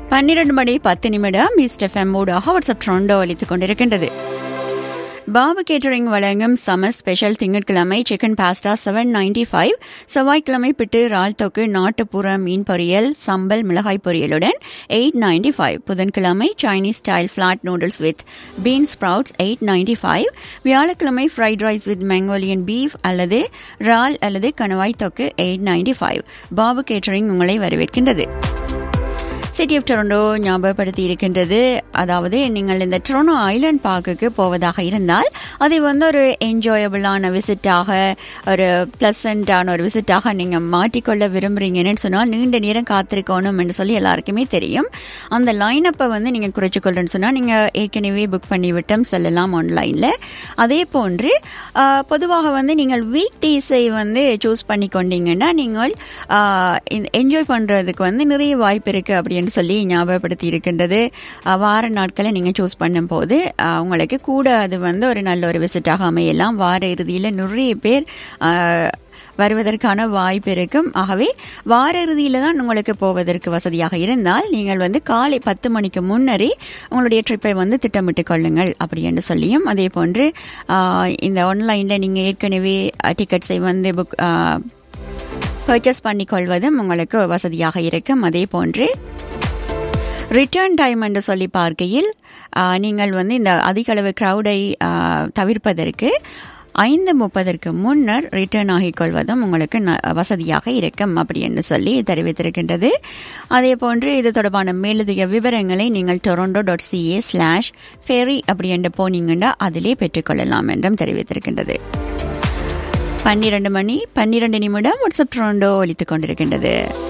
பன்னிரண்டு மணி பத்து நிமிடம் மிஸ்டர் ஃபெம்மோடாக வாட்ஸ்அப் ட்ரோண்டோ அளித்துக் கொண்டிருக்கின்றது பாபு கேட்டரிங் வழங்கும் சமர் ஸ்பெஷல் திங்கட்கிழமை chicken pasta seven ninety five செவ்வாய்க்கிழமை பிட்டு இறால் தொக்கு நாட்டுப்புற மீன் பொரியல் சம்பல் மிளகாய் பொரியலுடன் எயிட் நைன்டி ஃபைவ் புதன்கிழமை Chinese style flat noodles with bean sprouts eight ninety five வியாழக்கிழமை fried rice with Mongolian beef அல்லது இறால் அல்லது கணவாய் தொக்கு eight ninety five Babu catering உங்களை வரவேற்கின்றது சிட்டி ஆஃப் டொரண்டோ ஞாபகப்படுத்தி இருக்கின்றது அதாவது நீங்கள் இந்த டொரண்டோ ஐலண்ட் பார்க்குக்கு போவதாக இருந்தால் அதை வந்து ஒரு என்ஜாயபிளான விசிட்டாக ஒரு ப்ளசண்ட்டான ஒரு விசிட்டாக நீங்கள் மாட்டிக்கொள்ள விரும்புகிறீங்கன்னு சொன்னால் நீண்ட நேரம் காத்திருக்கணும் என்று சொல்லி எல்லாருக்குமே தெரியும் அந்த லைனப்பை வந்து நீங்கள் குறைச்சிக்கொள்றேன்னு சொன்னால் நீங்கள் ஏற்கனவே புக் பண்ணிவிட்டும் செல்லலாம் ஆன்லைனில் அதே போன்று பொதுவாக வந்து நீங்கள் வீக் டேஸை வந்து சூஸ் பண்ணி கொண்டீங்கன்னா நீங்கள் என்ஜாய் பண்ணுறதுக்கு வந்து நிறைய வாய்ப்பு இருக்குது அப்படின்னு சொல்லி ஞாபகப்படுத்தி இருக்கின்றது வார நாட்களை நீங்கள் சூஸ் பண்ணும்போது உங்களுக்கு கூட அது வந்து ஒரு நல்ல ஒரு விசிட்டாக அமையலாம் வார இறுதியில் நிறைய பேர் வருவதற்கான வாய்ப்பு இருக்கும் ஆகவே வார இறுதியில் தான் உங்களுக்கு போவதற்கு வசதியாக இருந்தால் நீங்கள் வந்து காலை பத்து மணிக்கு முன்னரே உங்களுடைய ட்ரிப்பை வந்து திட்டமிட்டு கொள்ளுங்கள் அப்படி என்று சொல்லியும் அதே போன்று இந்த ஆன்லைனில் நீங்கள் ஏற்கனவே டிக்கெட்ஸை வந்து புக் பர்ச்சேஸ் பண்ணிக்கொள்வதும் உங்களுக்கு வசதியாக இருக்கும் அதே போன்று ரிட்டர்ன் டைம் என்று சொல்லி பார்க்கையில் நீங்கள் வந்து இந்த அதிக அளவு க்ரௌடை தவிர்ப்பதற்கு ஐந்து முப்பதற்கு முன்னர் ரிட்டர்ன் ஆகிக் கொள்வதும் உங்களுக்கு வசதியாக இருக்கும் அப்படி என்று சொல்லி தெரிவித்திருக்கின்றது அதே போன்று இது தொடர்பான மேலதிக விவரங்களை நீங்கள் Toronto dot CA slash ferry அப்படி என்று போனீங்கன்னா அதிலே பெற்றுக்கொள்ளலாம் என்றும் தெரிவித்திருக்கின்றது பன்னிரண்டு மணி பன்னிரண்டு நிமிடம் வாட்ஸ்அப் டொரண்டோ ஒலித்துக் கொண்டிருக்கின்றது